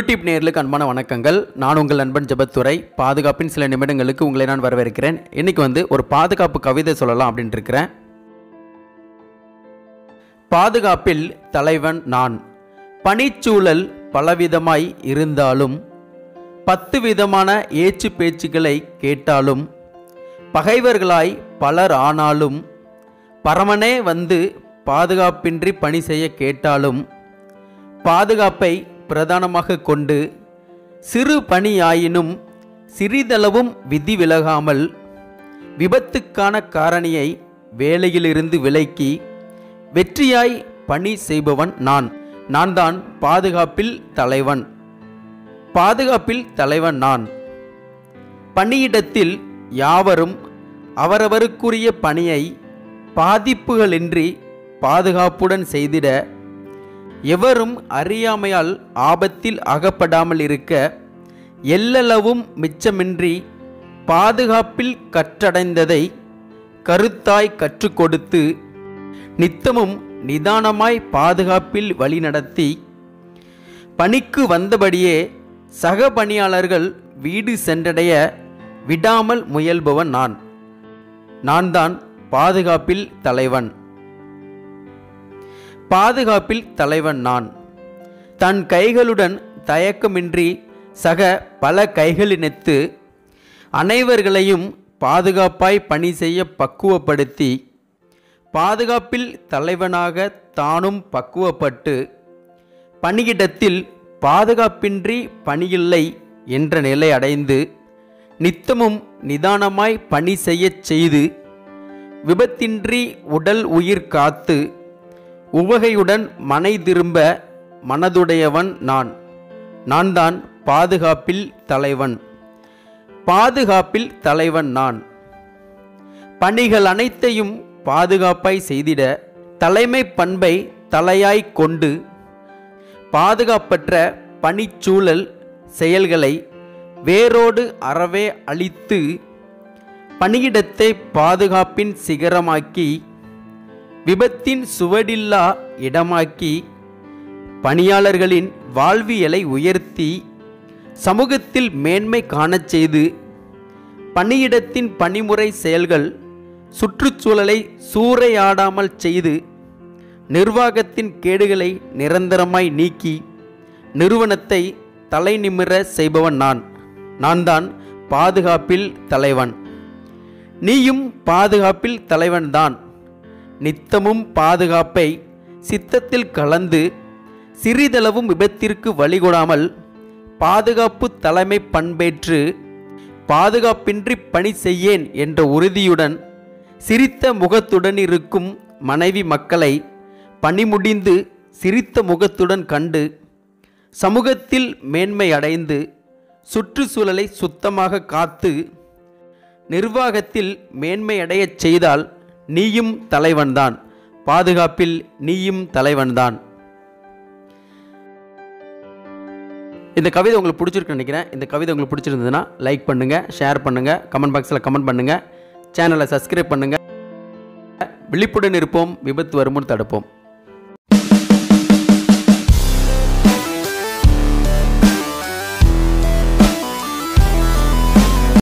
YouTube நேயர்களுக்கு அன்பான வணக்கங்கள் நான் உங்கள் நண்பன் ஜெபத்துறை பாதுகாப்பின் சில நிமிடங்களுக்கு உங்களை நான் வரவேற்கிறேன் இன்னைக்கு வந்து ஒரு பாதுகாப்பு கவிதை சொல்லலாம் அப்படின்ட்டு இருக்கிறேன் பாதுகாப்பில் தலைவன் நான் பணிச்சூழல் பலவிதமாய் இருந்தாலும் பத்து விதமான ஏச்சு பேச்சுக்களை கேட்டாலும் பகைவர்களாய் பலர் ஆனாலும் பரமனே வந்து பாதுகாப்பின்றி பணி செய்ய கேட்டாலும் பாதுகாப்பை பிரதானமாக கொண்டு சிறு பணியாயினும் சிறிதளவும் விதி விலகாமல் விபத்துக்கான காரணியை வேலையிலிருந்து விலக்கி வெற்றியாய் பணி செய்பவன் நான் நான் தான் பாதுகாப்பில் தலைவன் பாதுகாப்பில் தலைவன் நான் பணியிடத்தில் யாவரும் அவரவருக்குரிய பணியை பாதிப்புகளின்றி பாதுகாப்புடன் செய்திட எவரும் அறியாமையால் ஆபத்தில் அகப்படாமல் இருக்க எல்லளவும் மிச்சமின்றி பாதுகாப்பில் கற்றடைந்ததை கருத்தாய் கற்றுக் கொடுத்து நித்தமும் நிதானமாய் பாதுகாப்பில் வழிநடத்தி பணிக்கு வந்தபடியே சக பணியாளர்கள் வீடு சென்றடைய விடாமல் முயல்பவன் நான் நான் தான் பாதுகாப்பில் தலைவன் பாதுகாப்பில் தலைவன் நான் தன் கைகளுடன் தயக்கமின்றி சக பல கைகளினத்து அனைவர்களையும் பாதுகாப்பாய் பணி செய்ய பக்குவப்படுத்தி பாதுகாப்பில் தலைவனாக தானும் பக்குவப்பட்டு பணியிடத்தில் பாதுகாப்பின்றி பணியில்லை என்ற நிலை அடைந்து நித்தமும் நிதானமாய் பணி செய்யச் செய்து விபத்தின்றி உடல் உயிர் காத்து உவகையுடன் மனை திரும்ப மனதுடையவன் நான் நான் தான் பாதுகாப்பில் தலைவன் பாதுகாப்பில் தலைவன் நான் பணிகள் அனைத்தையும் பாதுகாப்பாய் செய்திட தலைமை பண்பை தலையாய்க் கொண்டு பாதுகாப்பற்ற பணிச்சூழல் செயல்களை வேரோடு அறவே அழித்து பணியிடத்தை பாதுகாப்பின் சிகரமாக்கி விபத்தின் சுவடில்லா இடமாக்கி பணியாளர்களின் வாழ்வியலை உயர்த்தி சமூகத்தில் மேன்மை காணச் செய்து பணியிடத்தின் பணிமுறை செயல்கள் சுற்றுச்சூழலை சூறையாடாமல் செய்து நிர்வாகத்தின் கேடுகளை நிரந்தரமாய் நீக்கி நிறுவனத்தை தலைநிமிர செய்பவன் நான் நான் தான் பாதுகாப்பில் தலைவன் நீயும் பாதுகாப்பில் தலைவன்தான் நித்தமும் பாதுகாப்பை சித்தத்தில் கலந்து சிறிதளவும் விபத்திற்கு வழிகொடாமல் பாதுகாப்பு தலைமை பண்பேற்று பாதுகாப்பின்றி பணி செய்யேன் என்ற உறுதியுடன் சிரித்த முகத்துடன் இருக்கும் மனைவி மக்களை பணி முடிந்து சிரித்த முகத்துடன் கண்டு சமூகத்தில் மேன்மை அடைந்து சுற்றுச்சூழலை சுத்தமாக காத்து நிர்வாகத்தில் மேன்மை அடையச் செய்தால் நீயும் தலைவன்தான் பாதுகாப்பில் நீயும் தலைவன்தான் இந்த கவிதை உங்களுக்கு பிடிச்சிருக்குன்னு நினைக்கிறேன் இந்த கவிதை உங்களுக்கு பிடிச்சிருந்ததுன்னா லைக் பண்ணுங்கள் ஷேர் பண்ணுங்கள் கமெண்ட் பாக்ஸில் கமெண்ட் பண்ணுங்கள் சேனலை சப்ஸ்கிரைப் பண்ணுங்கள் விழிப்புடன் இருப்போம் விபத்து வருமுன் தடுப்போம்